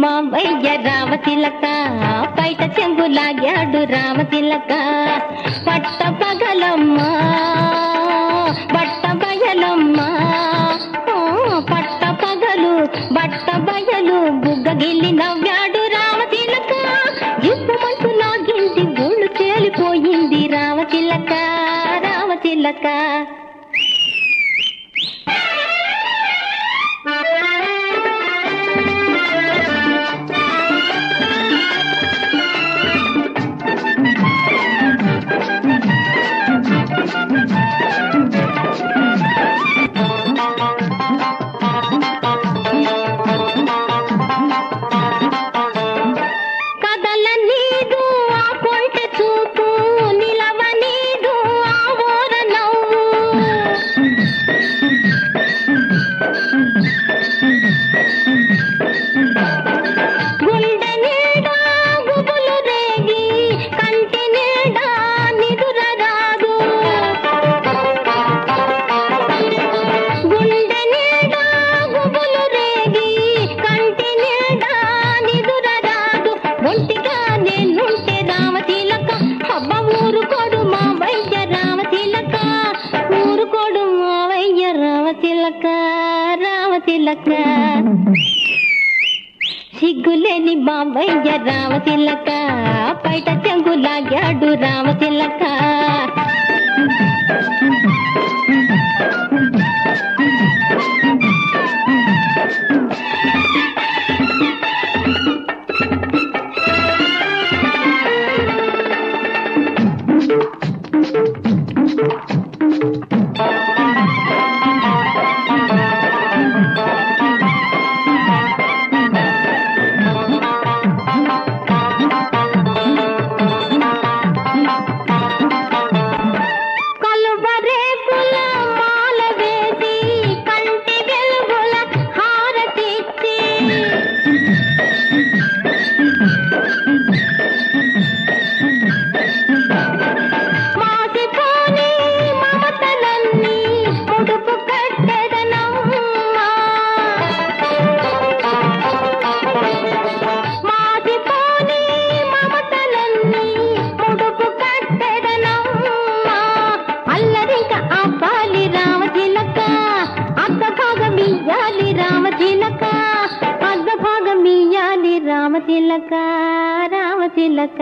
మావయ్య రామతిలక బయట చెంగు లాగాడు రామతిలక పట్ట పగలమ్మ బట్ట బయలమ్మ ఆ, పట్ట పగలు బట్ట బయలు బుగ్గగిల్లి నవ్వాడు రామతిలక ఇప్పమంటూ నాగింది ఒళ్ళు తేలిపోయింది రామతిలక రామతిలక కదల నీదు ఆ కొంట చూపు నిలవ నీదు ఆ ఓర నవ్వు గుండె నీడా గుబులు రేగి కంటి నీడా నిదుర రాదు గుండె నీడా గుబులు రేగి కంటి నీడా నిదుర రాదు ఒంటిగా నేనుంటే రామతిలక అబ్బ ఊరుకోడు మా వైద్య రామతిలక ఊరుకోడు మా వైద్య రామతిలక రామతిలక సిగ్గులేని బాబయ్య రామతిలక బయట చెంగులాగాడు రామతిలక కలువరేకుల మాల వేసి కంటి వెలుగుల హారతిచ్చి మాసిపోని మమతలన్నీ ముడుపు కట్టెదనమ్మా మాసిపోని మమతలన్నీ ముడుపు కట్టెదనమ్మా అల్లరింక ఆపాలి రామచిలక అర్ధ భాగం ఇయ్యాలి రామచిలక అర్ధ భాగం ఇయ్యాలి రామచిలక రామచిలక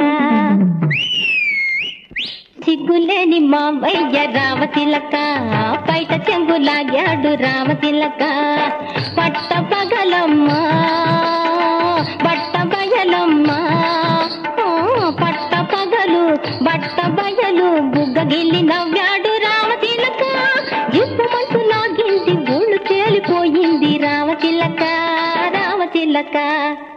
సిగ్గులేని మావయ్య రామతిలక బయట చెంగులాగాడు రామతిలక పట్ట పగలమ్మ బట్ట బయలమ్మ ఆ, పట్ట పగలు బట్ట బయలు బుగ్గగిల్లి నవ్వాడు రామతిలక ఇప్పమంటూ నాగింది ఒళ్ళు తేలిపోయింది రామతిలక రామతిలక